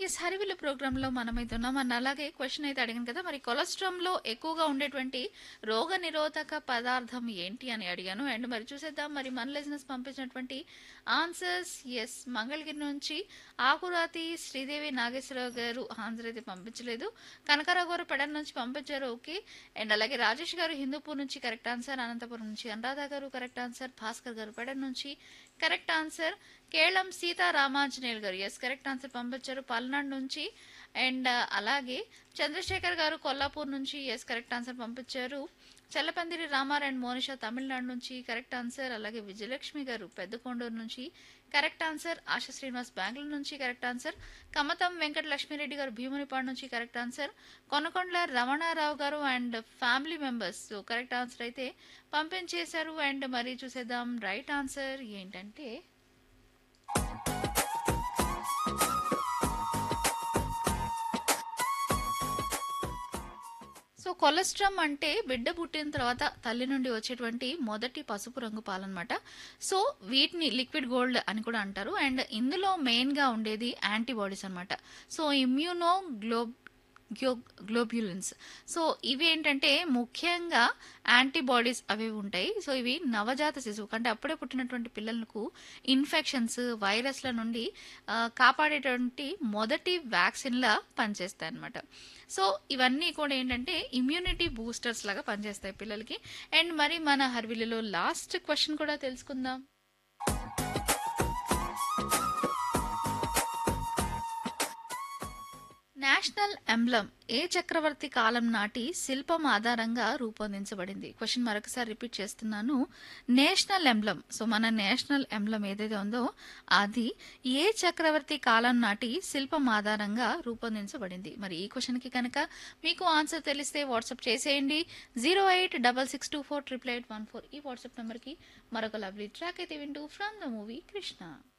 yes హరివిల్లు ప్రోగ్రాంలో మనమైతే ఉన్నాం అన్న అలాగే క్వశ్చన్ అయితే అడిగాను కదా మరి కొలెస్ట్రామ్లో ఎక్కువగా ఉండేటువంటి రోగ నిరోధక పదార్థం ఏంటి అని అడిగాను అండ్ మరి చూసేద్దాం మరి మన లెజినెస్ పంపించినటువంటి ఆన్సర్స్ ఎస్ మంగళగిరి నుంచి ఆకురాతి శ్రీదేవి నాగేశ్వరరావు గారు ఆన్సర్ అయితే పంపించలేదు కనకారావు గారు పెడన్ నుంచి పంపించారు ఓకే అండ్ అలాగే రాజేష్ గారు హిందూపూర్ నుంచి కరెక్ట్ ఆన్సర్ అనంతపురం నుంచి అనురాధ గారు కరెక్ట్ ఆన్సర్ భాస్కర్ గారు పెడన్ నుంచి కరెక్ట్ ఆన్సర్ కేళం సీతారామాంజనేయులు గారు ఎస్ కరెక్ట్ ఆన్సర్ పంపించారు పల్నాడు నుంచి అండ్ అలాగే చంద్రశేఖర్ గారు కొల్లాపూర్ నుంచి ఎస్ కరెక్ట్ ఆన్సర్ పంపించారు చల్లపందిరి రామార్ అండ్ మోనిషా తమిళనాడు నుంచి కరెక్ట్ ఆన్సర్ అలాగే విజయలక్ష్మి గారు పెద్దకొండూరు నుంచి కరెక్ట్ ఆన్సర్ ఆశా శ్రీనివాస్ బెంగళూరు నుంచి కరెక్ట్ ఆన్సర్ కమతం వెంకట లక్ష్మీరెడ్డి గారు భీమునిపాడు నుంచి correct answer Konakondala Ramanarao garu and family members so correct answer అయితే పంపించేశారు అండ్ మరి చూసేద్దాం రైట్ ఆన్సర్ ఏంటంటే సో కొలెస్ట్రామ్ అంటే బిడ్డ పుట్టిన తర్వాత తల్లి నుండి వచ్చేటువంటి మొదటి పసుపు రంగు పాలన్నమాట సో వీటిని లిక్విడ్ గోల్డ్ అని కూడా అంటారు అండ్ ఇందులో మెయిన్గా ఉండేది యాంటీబాడీస్ అన్నమాట సో ఇమ్యూనో గ్లోబ్ గ్యో గ్లోబ్యులెన్స్ సో ఇవి ఏంటంటే ముఖ్యంగా యాంటీబాడీస్ అవి ఉంటాయి సో ఇవి నవజాత శిశువు అంటే అప్పుడే పుట్టినటువంటి పిల్లలకు ఇన్ఫెక్షన్స్ వైరస్ల నుండి ఆ, కాపాడేటువంటి మొదటి వ్యాక్సిన్లా పనిచేస్తాయి అన్నమాట సో ఇవన్నీ కూడా ఏంటంటే ఇమ్యూనిటీ బూస్టర్స్ లాగా పనిచేస్తాయి పిల్లలకి అండ్ మరి మన హర్విలలో లాస్ట్ క్వశ్చన్ కూడా తెలుసుకుందాం నేషనల్ ఎంబ్లమ్ ఏ చక్రవర్తి కాలం నాటి శిల్పం ఆధారంగా రూపొందించబడింది క్వశ్చన్ మరొకసారి రిపీట్ చేస్తున్నాను నేషనల్ ఎంబ్లమ్ సో మన నేషనల్ ఎంబ్లమ్ ఏదైతే ఉందో అది ఏ చక్రవర్తి కాలం నాటి శిల్పం ఆధారంగా రూపొందించబడింది మరి ఈ క్వశ్చన్కి కనుక మీకు ఆన్సర్ తెలిస్తే వాట్సాప్ చేసేయండి zero eight double six two four triple eight one four ఈ వాట్సాప్ నెంబర్కి మరొక లవ్లీ ట్రాక్ అయితే వింటూ ఫ్రమ్ ద మూవీ కృష్ణ